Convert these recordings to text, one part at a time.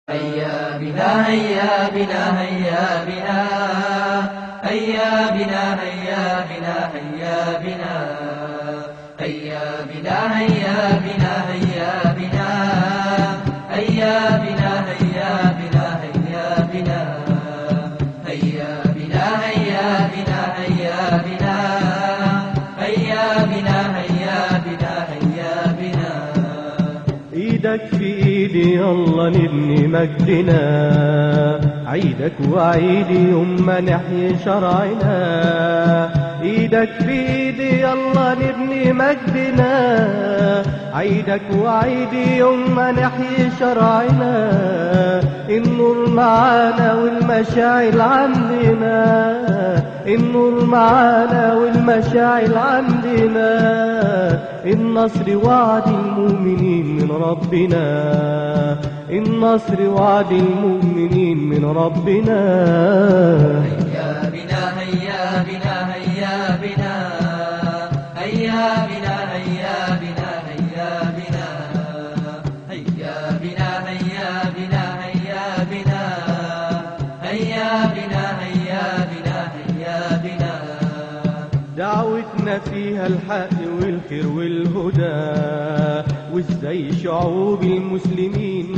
هيا بنا هيا بنا هيا بنا هيا بنا هيا بنا هيا بنا هيا بنا هيا بنا هيا بنا هيا بنا هيا بنا هيا بنا هيا بنا هيا بنا هيا بنا هيا بنا هيا بنا هيا بنا ايدك في ايدي يلا نبني مجدنا عيدك وعيدي يوم ما نحيي شرعنا ايدك في ايدي يلا نبني مجدنا عيدك وعيدي يوم ما نحيي شرعنا النور معانا والمشاعل عندنا النور معانا والمشاعل عندنا النصر وعد المؤمنين من ربنا النصر وعد المؤمنين من ربنا هيا بنا هيا بنا هيا بنا هيا بنا هيا بنا هيا بنا هيا بنا هيا بنا هيا بنا هيا بنا هيا بنا هيا بنا دعوتنا فيها الحق والخير والهدى وازاي شعوب المسلمين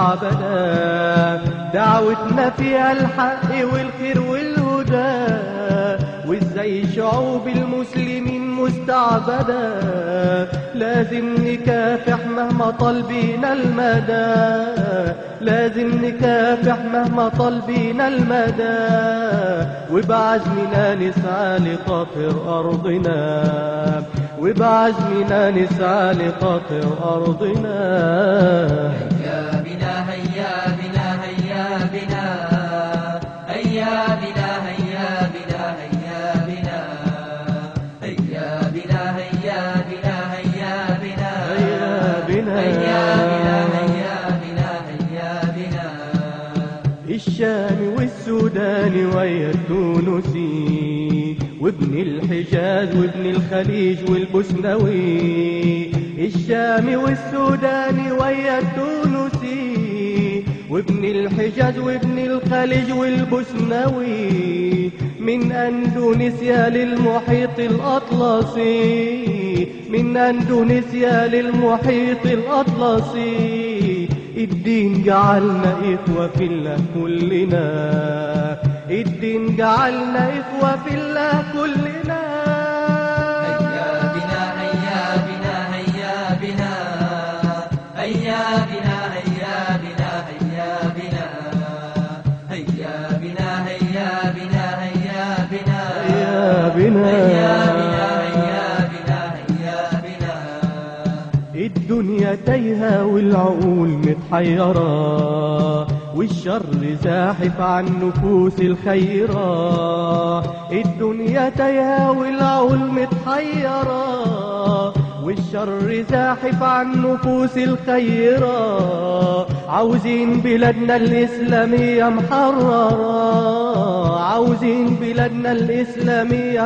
مستعبدة دعوتنا فيها الحق والخير والهدى وازاي شعوب المسلمين مستعبدة لازم نكافح مهما طال بينا المدى لازم نكافح مهما طال بينا المدى وبعزمنا نسعى لقطر أرضنا وبعزمنا نسعى لقطر أرضنا هيا بنا هيا بنا هيا بنا هيا بنا هيا بنا هيا بنا هيا بنا هيا بنا هيا بنا هيا بنا. هيا بنا هيا بنا هيا بنا الشام والسودان ويا التونسي وابن الحجاز وابن الخليج والبوسنوي الشام والسودان ويا التونسي وابن الحجاز وابن الخليج والبوسنوي من أندونيسيا للمحيط الأطلسي من أندونيسيا للمحيط الأطلسي الدين جعلنا إخوة في الله كلنا الدين جعلنا إخوة في الله كلنا هيا بنا هيا بنا هيا بنا هيا بنا هيا بنا هيا بنا هيا بنا هيا بنا هيا بنا هيا بنا. هيا بنا هيا بنا هيا بنا الدنيا تايهة والعقول متحيرة والشر زاحف عن نفوس الخيرة الدنيا تايهة والعقول متحيرة والشر زاحف عن نفوس الخيرة عاوزين بلادنا الإسلامية محررة عاوزين بلادنا الإسلامية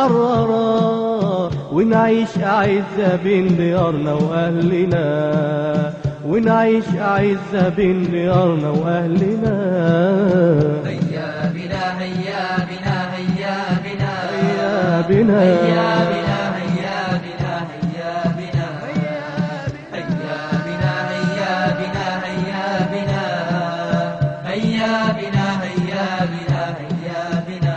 محررة ونعيش أعزة بين ديارنا وأهلنا ونعيش أعزة بين ديارنا وأهلنا هيا بنا هيا بنا هيا بنا هيا بنا. هيا بنا هيا بنا هيا بنا هيا بنا هيا بنا هيا بنا هيا بنا هيا بنا هيا بنا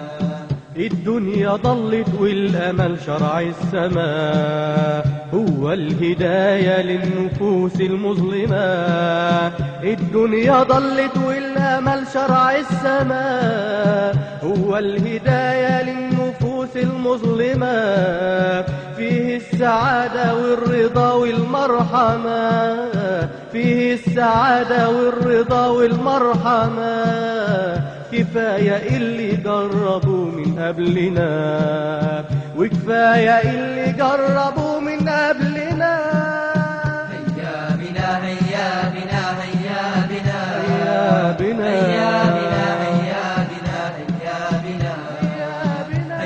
الدنيا ضلت والأمل شرع السماء هو الهداية للنفوس المظلمة الدنيا ضلت والأمل شرع السماء هو الهداية للنفوس المظلمة فيه السعادة والرضا والمرحمة فيه السعادة والرضا والمرحمة كفاية اللي جربوا من قبلنا وكفاية اللي جربوا من قبلنا هيا بنا هيا بنا هيا بنا هيا بنا. هيا بنا هيا بنا هيا بنا هيا بنا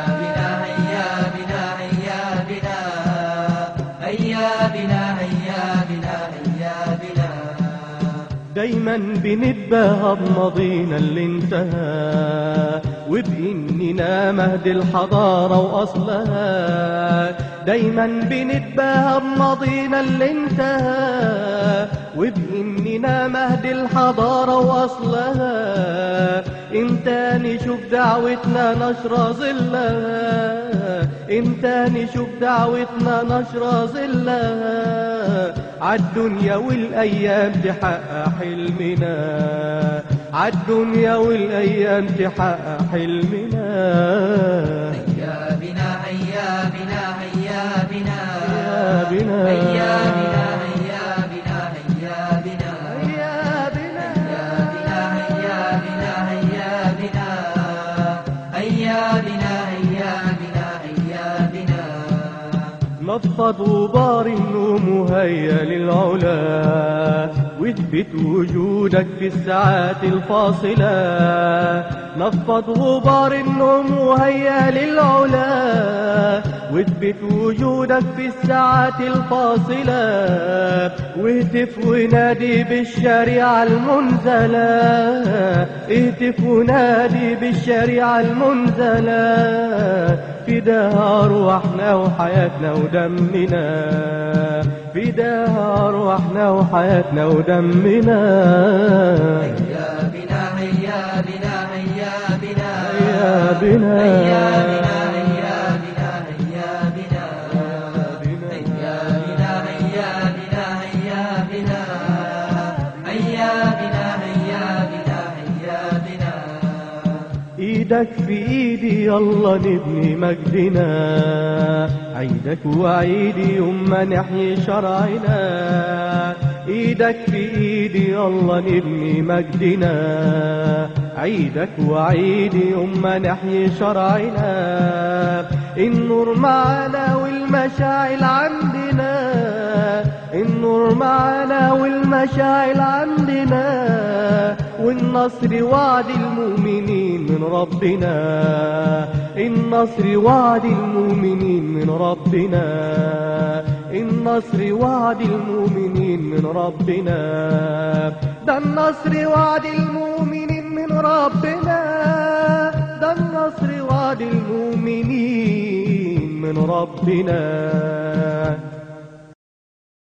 هيا بنا هيا بنا هيا بنا هيا بنا هيا بنا دايما بنتباهى بماضينا اللي انتهى وبإننا مهد الحضارة وأصلها دايما بنتباهى بماضينا اللي انتهى وبإننا مهد الحضارة وأصلها انت نشوف دعوتنا نشر ظلها انت نشوف دعوتنا نشر ظلها عالدنيا والأيام تحقق حلمنا عالدنيا والأيام تحقق حلمنا هيا بنا هيا بنا هيا بنا هيا بنا. هيا بنا هيا بنا هيا بنا يا بنا هيا بنا هيا بنا هيا بنا هيا بنا هيا بنا هيا بنا نفض غبار النوم وهيا للعلا واثبت وجودك في الساعات الفاصلة نفض غبار النوم وهيا للعلا واثبت وجودك في الساعات الفاصلة واهتف ونادي بالشريعة المنزلة اهتف ونادي بالشريعة المنزلة فداها أرواحنا وحياتنا ودمنا فداها أرواحنا وحياتنا ودمنا هيا بنا هيا بنا هيا بنا هيا بنا. هيا بنا هيا بنا هيا بنا هيا بنا هيا بنا هيا بنا هيا بنا هيا بنا هيا بنا ايدك في ايدي يلا نبني مجدنا عيدك وعيدي يوم ما نحيي شرعنا ايدك في ايدي يلا نبني مجدنا عيدك وعيدي يوم ما نحيي شرعنا النور معانا والمشاعل عندنا النور معانا والمشاعل عندنا والنصر وعد المؤمنين من ربنا النصر وعد المؤمنين من ربنا النصر وعد المؤمنين من ربنا ده النصر وعد المؤمنين من ربنا ده النصر وعد المؤمنين من ربنا